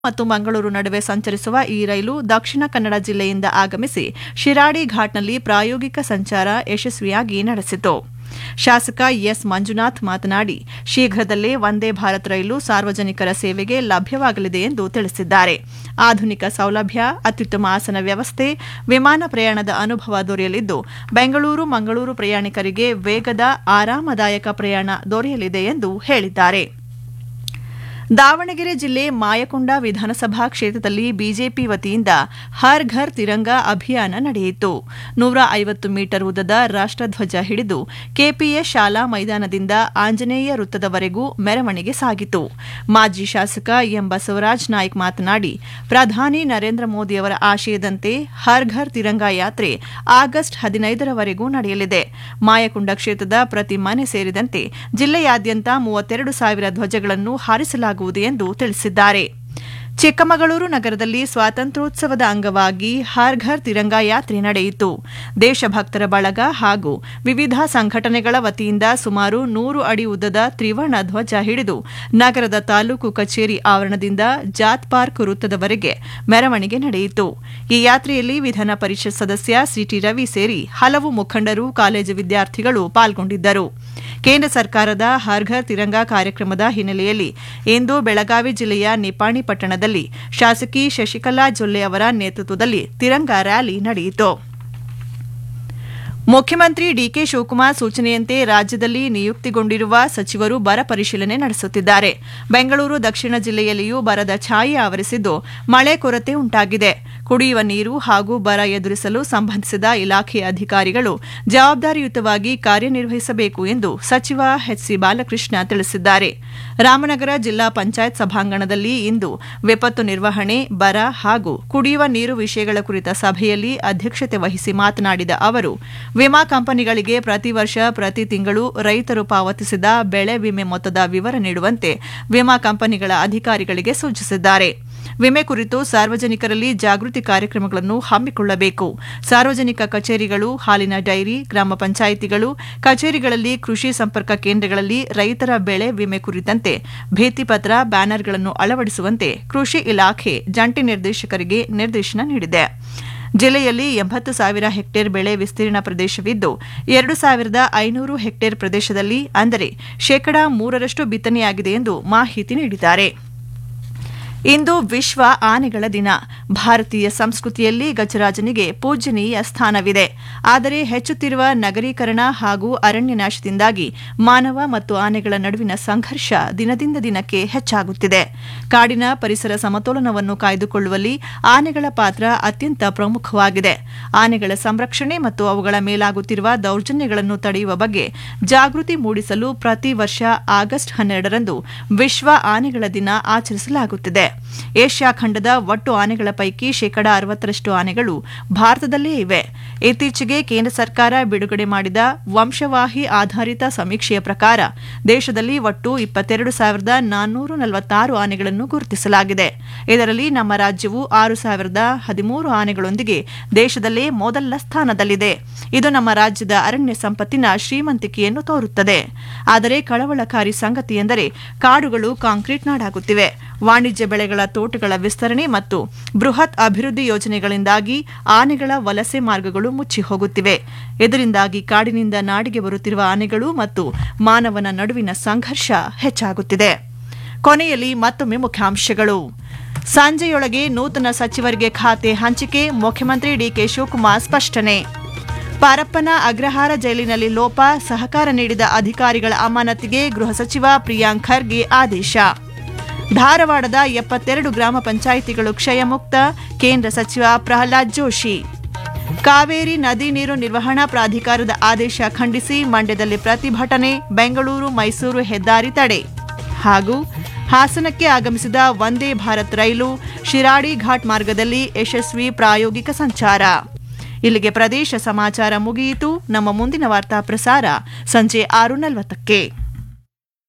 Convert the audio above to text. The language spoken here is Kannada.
ಮತ್ತು ಮಂಗಳೂರು ನಡುವೆ ಸಂಚರಿಸುವ ಈ ರೈಲು ದಕ್ಷಿಣ ಕನ್ನಡ ಜಿಲ್ಲೆಯಿಂದ ಆಗಮಿಸಿ ಶಿರಾಡಿ ಘಾಟ್ನಲ್ಲಿ ಪ್ರಾಯೋಗಿಕ ಸಂಚಾರ ಯಶಸ್ವಿಯಾಗಿ ನಡೆಸಿತು ಶಾಸಕ ಎಸ್ ಮಂಜುನಾಥ್ ಮಾತನಾಡಿ ಶೀಘ್ರದಲ್ಲೇ ವಂದೇ ಭಾರತ್ ರೈಲು ಸಾರ್ವಜನಿಕರ ಸೇವೆಗೆ ಲಭ್ಯವಾಗಲಿದೆ ಎಂದು ತಿಳಿಸಿದ್ದಾರೆ ಆಧುನಿಕ ಸೌಲಭ್ಯ ಅತ್ಯುತ್ತಮ ಆಸನ ವ್ಯವಸ್ಥೆ ವಿಮಾನ ಪ್ರಯಾಣದ ಅನುಭವ ದೊರೆಯಲಿದ್ದು ಬೆಂಗಳೂರು ಮಂಗಳೂರು ಪ್ರಯಾಣಿಕರಿಗೆ ವೇಗದ ಆರಾಮದಾಯಕ ಪ್ರಯಾಣ ದೊರೆಯಲಿದೆ ಎಂದು ಹೇಳಿದ್ದಾರೆ ದಾವಣಗೆರೆ ಜಿಲ್ಲೆ ಮಾಯಕೊಂಡ ವಿಧಾನಸಭಾ ಕ್ಷೇತ್ರದಲ್ಲಿ ಬಿಜೆಪಿ ವತಿಯಿಂದ ಹರ್ ಘರ್ ತಿರಂಗ ಅಭಿಯಾನ ನಡೆಯಿತು ನೂರ ಐವತ್ತು ಮೀಟರ್ ಉದ್ದದ ರಾಷ್ಟಧ್ವಜ ಹಿಡಿದು ಕೆಪಿಎಸ್ ಶಾಲಾ ಮೈದಾನದಿಂದ ಆಂಜನೇಯ ವೃತ್ತದವರೆಗೂ ಮೆರವಣಿಗೆ ಸಾಗಿತು ಮಾಜಿ ಶಾಸಕ ಎಂ ಬಸವರಾಜ್ ನಾಯ್ಕ್ ಮಾತನಾಡಿ ಪ್ರಧಾನಿ ನರೇಂದ್ರ ಮೋದಿಯವರ ಆಶಯದಂತೆ ಹರ್ ಘರ್ ತಿರಂಗ ಯಾತ್ರೆ ಆಗಸ್ಟ್ ಹದಿನೈದರವರೆಗೂ ನಡೆಯಲಿದೆ ಮಾಯಕೊಂಡ ಕ್ಷೇತ್ರದ ಪ್ರತಿ ಮನೆ ಸೇರಿದಂತೆ ಜಿಲ್ಲೆಯಾದ್ಯಂತ ಮೂವತ್ತೆರಡು ಸಾವಿರ ಧ್ವಜಗಳನ್ನು ಹಾರಿಸಲಾಗುವುದು ಎಂದು ತಿಳಿಸಿದ್ದಾರೆ ಚಿಕ್ಕಮಗಳೂರು ನಗರದಲ್ಲಿ ಸ್ವಾತಂತ್ರ್ಯೋತ್ಸವದ ಅಂಗವಾಗಿ ಹರ್ ಘರ್ ತಿರಂಗ ಯಾತ್ರೆ ನಡೆಯಿತು ದೇಶಭಕ್ತರ ಬಳಗ ಹಾಗೂ ವಿವಿಧ ಸಂಘಟನೆಗಳ ವತಿಯಿಂದ ಸುಮಾರು ನೂರು ಅಡಿ ಉದ್ದದ ತ್ರಿವರ್ಣ ಧ್ವಜ ಹಿಡಿದು ನಗರದ ತಾಲೂಕು ಕಚೇರಿ ಆವರಣದಿಂದ ಜಾತ್ ಪಾರ್ಕ್ ವೃತ್ತದವರೆಗೆ ಮೆರವಣಿಗೆ ನಡೆಯಿತು ಈ ಯಾತ್ರೆಯಲ್ಲಿ ವಿಧಾನ ಪರಿಷತ್ ಸದಸ್ಯ ಸಿಟಿ ರವಿ ಸೇರಿ ಹಲವು ಮುಖಂಡರು ಕಾಲೇಜು ವಿದ್ಯಾರ್ಥಿಗಳು ಪಾಲ್ಗೊಂಡಿದ್ದರು ಕೇಂದ್ರ ಸರ್ಕಾರದ ಹರ್ ಘರ್ ತಿರಂಗ ಕಾರ್ಯಕ್ರಮದ ಹಿನ್ನೆಲೆಯಲ್ಲಿ ಇಂದು ಬೆಳಗಾವಿ ಜಿಲ್ಲೆಯ ನಿಪಾಣಿ ಪಟ್ಟಣದಲ್ಲಿ ಶಾಸಕಿ ಶಶಿಕಲಾ ಜೊಲ್ಲೆ ಅವರ ನೇತೃತ್ವದಲ್ಲಿ ತಿರಂಗ ರ್ಯಾಲಿ ನಡೆಯಿತು ಮುಖ್ಯಮಂತ್ರಿ ಡಿಕೆ ಶಿವಕುಮಾರ್ ಸೂಚನೆಯಂತೆ ರಾಜ್ಯದಲ್ಲಿ ನಿಯುಕ್ತಿಗೊಂಡಿರುವ ಸಚಿವರು ಬರ ಪರಿಶೀಲನೆ ನಡೆಸುತ್ತಿದ್ದಾರೆ ಬೆಂಗಳೂರು ದಕ್ಷಿಣ ಜಿಲ್ಲೆಯಲ್ಲಿಯೂ ಬರದ ಛಾಯೆ ಆವರಿಸಿದ್ದು ಮಳೆ ಕೊರತೆ ಉಂಟಾಗಿದೆ ಕುಡಿಯುವ ನೀರು ಹಾಗೂ ಬರ ಎದುರಿಸಲು ಸಂಬಂಧಿಸಿದ ಇಲಾಖೆಯ ಅಧಿಕಾರಿಗಳು ಜವಾಬ್ದಾರಿಯುತವಾಗಿ ಕಾರ್ಯನಿರ್ವಹಿಸಬೇಕು ಎಂದು ಸಚಿವ ಎಚ್ಸಿ ಬಾಲಕೃಷ್ಣ ತಿಳಿಸಿದ್ದಾರೆ ರಾಮನಗರ ಜಿಲ್ಲಾ ಪಂಚಾಯತ್ ಸಭಾಂಗಣದಲ್ಲಿ ಇಂದು ವಿಪತ್ತು ನಿರ್ವಹಣೆ ಬರ ಹಾಗೂ ಕುಡಿಯುವ ನೀರು ವಿಷಯಗಳ ಕುರಿತ ಸಭೆಯಲ್ಲಿ ಅಧ್ಯಕ್ಷತೆ ವಹಿಸಿ ಮಾತನಾಡಿದ ಅವರು ವಿಮಾ ಕಂಪನಿಗಳಿಗೆ ಪ್ರತಿ ವರ್ಷ ಪ್ರತಿ ತಿಂಗಳು ರೈತರು ಪಾವತಿಸಿದ ಬೆಳೆ ವಿಮೆ ಮೊತ್ತದ ವಿವರ ನೀಡುವಂತೆ ವಿಮಾ ಕಂಪನಿಗಳ ಅಧಿಕಾರಿಗಳಿಗೆ ಸೂಚಿಸಿದ್ದಾರೆ ವಿಮೆ ಕುರಿತು ಸಾರ್ವಜನಿಕರಲ್ಲಿ ಜಾಗೃತಿ ಕಾರ್ಯಕ್ರಮಗಳನ್ನು ಹಮ್ಮಿಕೊಳ್ಳಬೇಕು ಸಾರ್ವಜನಿಕ ಕಚೇರಿಗಳು ಹಾಲಿನ ಡೈರಿ ಗ್ರಾಮ ಪಂಚಾಯಿತಿಗಳು ಕಚೇರಿಗಳಲ್ಲಿ ಕೃಷಿ ಸಂಪರ್ಕ ಕೇಂದ್ರಗಳಲ್ಲಿ ರೈತರ ಬೆಳೆ ವಿಮೆ ಕುರಿತಂತೆ ಭಿತ್ತಿಪತ್ರ ಬ್ಯಾನರ್ಗಳನ್ನು ಅಳವಡಿಸುವಂತೆ ಕೃಷಿ ಇಲಾಖೆ ಜಂಟಿ ನಿರ್ದೇಶಕರಿಗೆ ನಿರ್ದೇಶನ ನೀಡಿದೆ ಜಿಲ್ಲೆಯಲ್ಲಿ ಎಂಬತ್ತು ಸಾವಿರ ಹೆಕ್ಟೇರ್ ಬೆಳೆ ವಿಸ್ತೀರ್ಣ ಪ್ರದೇಶವಿದ್ದು ಎರಡು ಸಾವಿರದ ಐನೂರು ಹೆಕ್ಟೇರ್ ಪ್ರದೇಶದಲ್ಲಿ ಅಂದರೆ ಶೇಕಡಾ ಮೂರರಷ್ಟು ಬಿತ್ತನೆಯಾಗಿದೆ ಎಂದು ಮಾಹಿತಿ ನೀಡಿದ್ದಾರೆ ಇಂದು ವಿಶ್ವ ಆನೆಗಳ ದಿನ ಭಾರತೀಯ ಸಂಸ್ಕೃತಿಯಲ್ಲಿ ಗಜರಾಜನಿಗೆ ಪೂಜ್ಯನೀಯ ಸ್ಥಾನವಿದೆ ಆದರೆ ಹೆಚ್ಚುತ್ತಿರುವ ನಗರೀಕರಣ ಹಾಗೂ ಅರಣ್ಯನಾಶದಿಂದಾಗಿ ಮಾನವ ಮತ್ತು ಆನೆಗಳ ನಡುವಿನ ಸಂಘರ್ಷ ದಿನದಿಂದ ದಿನಕ್ಕೆ ಹೆಚ್ಚಾಗುತ್ತಿದೆ ಕಾಡಿನ ಪರಿಸರ ಸಮತೋಲನವನ್ನು ಕಾಯ್ದುಕೊಳ್ಳುವಲ್ಲಿ ಆನೆಗಳ ಪಾತ್ರ ಅತ್ಯಂತ ಪ್ರಮುಖವಾಗಿದೆ ಆನೆಗಳ ಸಂರಕ್ಷಣೆ ಮತ್ತು ಅವುಗಳ ಮೇಲಾಗುತ್ತಿರುವ ದೌರ್ಜನ್ಯಗಳನ್ನು ತಡೆಯುವ ಬಗ್ಗೆ ಜಾಗೃತಿ ಮೂಡಿಸಲು ಪ್ರತಿ ವರ್ಷ ಆಗಸ್ಟ್ ಹನ್ನೆರಡರಂದು ವಿಶ್ವ ಆನೆಗಳ ದಿನ ಆಚರಿಸಲಾಗುತ್ತಿದೆ ಏಷ್ಯಾ ಖಂಡದ ಒಟ್ಟು ಆನೆಗಳ ಪೈಕಿ ಶೇಕಡಾ ಅರವತ್ತರಷ್ಟು ಆನೆಗಳು ಭಾರತದಲ್ಲೇ ಇವೆ ಇತ್ತೀಚೆಗೆ ಕೇಂದ್ರ ಸರ್ಕಾರ ಬಿಡುಗಡೆ ಮಾಡಿದ ವಂಶವಾಹಿ ಆಧಾರಿತ ಸಮೀಕ್ಷೆಯ ಪ್ರಕಾರ ದೇಶದಲ್ಲಿ ಒಟ್ಟು ಇಪ್ಪತ್ತೆರಡು ಸಾವಿರದ ನಾನ್ನೂರ ನಲವತ್ತಾರು ಆನೆಗಳನ್ನು ಗುರುತಿಸಲಾಗಿದೆ ಇದರಲ್ಲಿ ನಮ್ಮ ರಾಜ್ಯವು ಆರು ಸಾವಿರದ ಹದಿಮೂರು ಆನೆಗಳೊಂದಿಗೆ ದೇಶದಲ್ಲೇ ಮೊದಲ ಸ್ಥಾನದಲ್ಲಿದೆ ಇದು ನಮ್ಮ ರಾಜ್ಯದ ಅರಣ್ಯ ಸಂಪತ್ತಿನ ಶ್ರೀಮಂತಿಕೆಯನ್ನು ತೋರುತ್ತದೆ ಆದರೆ ಕಳವಳಕಾರಿ ಸಂಗತಿ ಎಂದರೆ ಕಾಡುಗಳು ಕಾಂಕ್ರೀಟ್ ನಾಡಾಗುತ್ತಿವೆ ವಾಣಿಜ್ಯ ಬೆಳೆಗಳ ತೋಟಗಳ ವಿಸ್ತರಣೆ ಮತ್ತು ಬೃಹತ್ ಅಭಿವೃದ್ಧಿ ಯೋಜನೆಗಳಿಂದಾಗಿ ಆನೆಗಳ ವಲಸೆ ಮಾರ್ಗಗಳು ಮುಚ್ಚಿ ಹೋಗುತ್ತಿವೆ ಇದರಿಂದಾಗಿ ಕಾಡಿನಿಂದ ನಾಡಿಗೆ ಬರುತ್ತಿರುವ ಆನೆಗಳು ಮತ್ತು ಮಾನವನ ನಡುವಿನ ಸಂಘರ್ಷ ಹೆಚ್ಚಾಗುತ್ತಿದೆ ಕೊನೆಯಲ್ಲಿ ಮತ್ತೊಮ್ಮೆ ಮುಖ್ಯಾಂಶಗಳು ಸಂಜೆಯೊಳಗೆ ನೂತನ ಸಚಿವರಿಗೆ ಖಾತೆ ಹಂಚಿಕೆ ಮುಖ್ಯಮಂತ್ರಿ ಡಿಕೆ ಶಿವಕುಮಾರ್ ಸ್ಪಷ್ಟನೆ ಪರಪ್ಪನ ಅಗ್ರಹಾರ ಜೈಲಿನಲ್ಲಿ ಲೋಪ ಸಹಕಾರ ನೀಡಿದ ಅಧಿಕಾರಿಗಳ ಅಮಾನತಿಗೆ ಗೃಹ ಸಚಿವ ಪ್ರಿಯಾಂಕ್ ಖರ್ಗೆ ಆದೇಶ ಧಾರವಾಡದ ಎಪ್ಪತ್ತೆರಡು ಗ್ರಾಮ ಪಂಚಾಯಿತಿಗಳು ಕ್ಷಯಮುಕ್ತ ಕೇಂದ್ರ ಸಚಿವ ಪ್ರಹ್ಲಾದ್ ಜೋಶಿ ಕಾವೇರಿ ನದಿ ನೀರು ನಿರ್ವಹಣಾ ಪ್ರಾಧಿಕಾರದ ಆದೇಶ ಖಂಡಿಸಿ ಮಂಡ್ಯದಲ್ಲಿ ಪ್ರತಿಭಟನೆ ಬೆಂಗಳೂರು ಮೈಸೂರು ಹೆದ್ದಾರಿ ತಡೆ ಹಾಗೂ ಹಾಸನಕ್ಕೆ ಆಗಮಿಸಿದ ವಂದೇ ಭಾರತ್ ರೈಲು ಶಿರಾಡಿ ಘಾಟ್ ಮಾರ್ಗದಲ್ಲಿ ಯಶಸ್ವಿ ಪ್ರಾಯೋಗಿಕ ಸಂಚಾರ ಇಲ್ಲಿಗೆ ಪ್ರದೇಶ ಸಮಾಚಾರ ಮುಗಿಯಿತು ನಮ್ಮ ಮುಂದಿನ ವಾರ್ತಾ ಪ್ರಸಾರ ಸಂಜೆ ಆರು ನಲವತ್ತಕ್ಕೆ